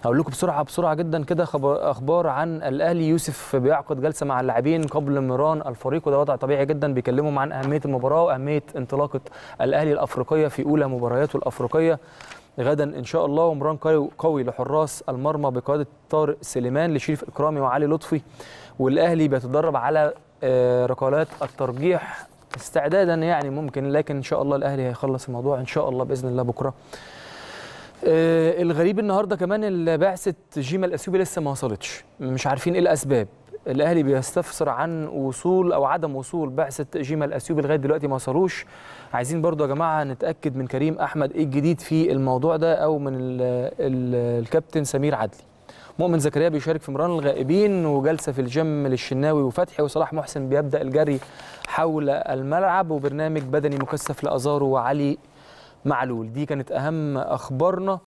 هقول لكم بسرعه بسرعه جدا كده خبر اخبار عن الاهلي يوسف بيعقد جلسه مع اللاعبين قبل مران الفريق وده وضع طبيعي جدا بيكلمهم عن اهميه المباراه واهميه انطلاقه الاهلي الافريقيه في اولى مبارياته الافريقيه غدا ان شاء الله ومران قوي- قوي لحراس المرمى بقياده طارق سليمان لشريف اكرامي وعلي لطفي والاهلي بيتدرب على آه، ركلات الترجيح استعدادا يعني ممكن لكن ان شاء الله الاهلي هيخلص الموضوع ان شاء الله باذن الله بكره آه، الغريب النهارده كمان ال- بعثه جيما الاثيوبي لسه ما وصلتش مش عارفين ايه الاسباب الاهلي بيستفسر عن وصول او عدم وصول بعثه جيما الاثيوبي لغايه دلوقتي ما وصلوش عايزين برضو يا جماعه نتاكد من كريم احمد ايه الجديد في الموضوع ده او من ال ال الكابتن سمير عدلي مؤمن زكريا بيشارك في مران الغائبين وجلسه في الجيم للشناوي وفتحي وصلاح محسن بيبدا الجري حول الملعب وبرنامج بدني مكثف لازارو وعلي معلول دي كانت اهم اخبارنا